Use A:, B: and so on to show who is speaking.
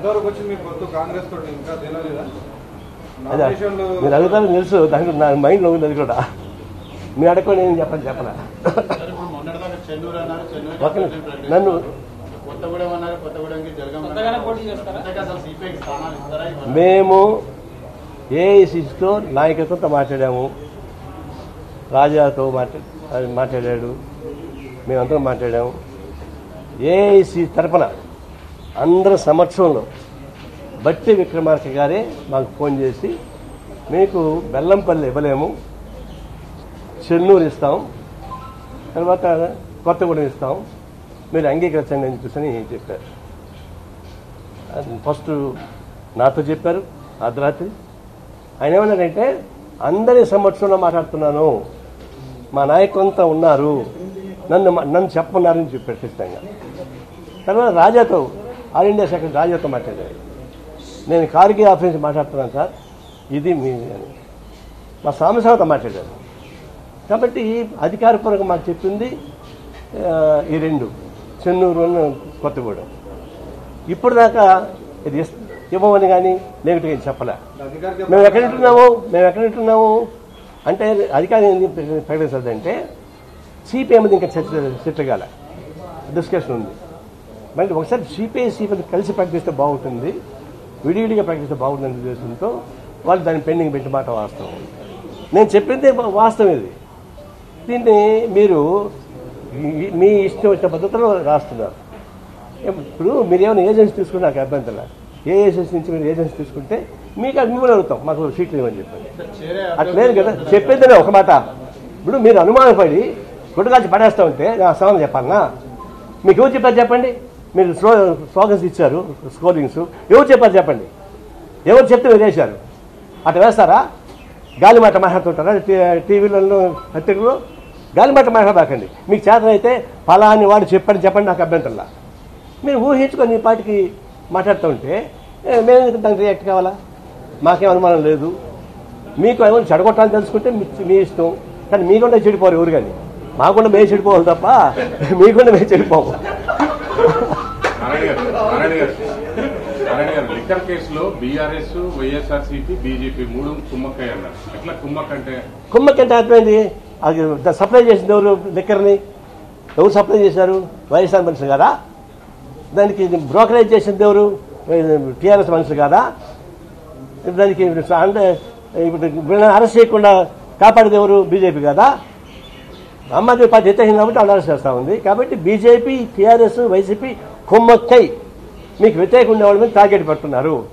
A: ఎంతవరకు వచ్చి మీకు గుర్తు కాంగ్రెస్ తోటి ఇంకా తెలియలేదా
B: అదే
A: నామినేషన్లు
B: మీరు అడుగుతారో తెలుసు దానికి నా మైండ్లో ఉంది అది కూడా మీరు అడగకుండా నేను చెప్పను చెప్పనా
C: సార్ ఇప్పుడు మొన్నటిదాకా చెన్నూరు అన్నారు చెన్నూరు
B: ఒక నన్ను
C: కొత్తగూడెం అన్నారు కొత్తగూడెంకి జరగం
D: కొత్తగానే పోటీ చేస్తారా?
C: అంతేకా అసలు సిపిఐకి స్థానాలు ఇస్తారా ఇవ్వరా?
B: మేము ఏఐసితో నాయకత్వంతో మాట్లాడాము రాజాతో మాట్లా అది మాట్లాడాడు మేమందరం మాట్లాడాము ఏఐసి తరపున అందరి సమక్షంలో బట్టి విక్రమార్క గారే మాకు ఫోన్ చేసి మీకు బెల్లంపల్లి ఇవ్వలేము చెన్నూరు ఇస్తాం తర్వాత కొత్తగూడెం ఇస్తాం మీరు అంగీకరించండి అని చెప్పేసి చెప్పారు అది ఫస్ట్ నాతో చెప్పారు అర్ధరాత్రి ఆయన ఏమన్నారంటే అందరి సమక్షంలో మాట్లాడుతున్నాను మా నాయకులంతా ఉన్నారు నన్ను నన్ను చెప్పమన్నారని చెప్పారు ఖచ్చితంగా తర్వాత రాజాతో ఆల్ ఇండియా సెక్రటరీ రాజాతో మాట్లాడారు నేను కార్గిల్ ఆఫీస్ నుంచి మాట్లాడుతున్నాను సార్ ఇది మీ అని మా సాంబశివతో మాట్లాడారు కాబట్టి అధికారపూర్వకంగా మాకు చెప్పింది ఆ, ఈ రెండు చెన్నూరు కొత్తగూడెం ఇప్పుడు దాకా ఇది ఇస్- ఇవ్వమని కానీ నెగిటివ్గా చెప్పలే
A: అధికారిక
B: మేము ఎక్కడ ఉంటున్నాము మేము ఎక్కడ ఉంటున్నాము అంటే అధికారం ఏం ప్రకటించదు అంటే సిపిఎం ఇంకా చర్చ చర్చగాల డిస్కషన్ ఉంది మరి ఒకసారి సిపిఐ సిపిఐ కలిసి ప్రకటిస్తే బాగుంటుంది విడివిడిగా ప్రకటిస్తే బాగుంటుంది ఉద్దేశంతో వాళ్ళు దాన్ని పెండింగ్ పెట్టి మాట వాస్తవం నేను చెప్పింది వాస్తవం ఇది దీన్ని మీరు ఈ- మీ ఇష్టం వచ్చిన పద్ధతిలో రాస్తున్నారు ఇప్పుడు మీరు ఏమైనా ఏజెన్సీ తీసుకుంటే నాకు అభ్యంతరం ఏ ఏజెన్సీ నుంచి మీరు ఏజెన్సీ తీసుకుంటే మీకు అది మిమ్మల్ని అడుగుతాం మాకు సీట్లు ఇవ్వని చెప్పండి
C: సార్, చేరే
B: అట్లేదు కదా చెప్పేదినే ఒక మాట ఇప్పుడు మీరు అనుమానపడి గుడ్డగాల్చి పడేస్తా ఉంటే నా సమాధానం చెప్పాలనా మీకు ఎవరు చెప్పారు చెప్పండి మీరు స్లో స్లోగన్స్ ఇచ్చారు స్కోరింగ్స్ ఎవరు చెప్పారు చెప్పండి ఎవరు చెప్తే మీరు వేశారు అట్లా వేస్తారా గాలి మాట మాట్లాడుతుంటారా టీ- టీవీలలో పత్రికలో గాలి మాట మాట్లాడబాకండి మీకు చేతనైతే ఫలాని వాడు చెప్పండి చెప్పండి నాకు అభ్యంతరంలా మీరు ఊహించుకొని ఈ పాటికి మాట్లాడుతూ ఉంటే ఏ, మేము ఎందుకు దానికి రియాక్ట్ కావాలా మాకేం అనుమానం లేదు మీకు ఏమైనా చెడగొట్టాలని తెలుసుకుంటే మీ- మీ ఇష్టం కానీ మీకుండా చెడిపోరు ఎవరు కానీ మాకుండా మేము చెడిపోవాలి తప్ప మీకుండా మేము చెడిపోము
E: నారాయణ గారు నారాయణ గారు నారాయణ గారు లిక్కర్ కేసులో బీఆర్ఎస్ వైఎస్ఆర్సీపీ బీజేపీ మూడు కుమ్మక్కయ్య అన్నారు ఎట్లా కుమ్మక్క అంటే
B: కుమ్మకంటే అర్థమైంది అది ద- సప్లై చేసింది ఎవరు లిక్కర్ని ఎవరు సప్లై చేశారు వైఎస్ఆర్ మనుషులు కాదా దానికి బ్రోకరేజ్ చేసింది ఎవరు టీఆర్ఎస్ మనుషులు కాదా దానికి అంటే ఇప్పుడు వీళ్ళని అరెస్ట్ చేయకుండా కాపాడేది ఎవరు బీజేపీ కదా ఆమ్ ఆద్మీ పార్టీ ఎత్తేసింది కాబట్టి వాళ్ళు అరెస్ట్ చేస్తా ఉంది కాబట్టి బీజేపీ టీఆర్ఎస్ వైసీపీ కుమ్మక్కై మీకు వ్యతిరేకంగా ఉండే వాళ్ళ మీద టార్గెట్ పెడుతున్నారు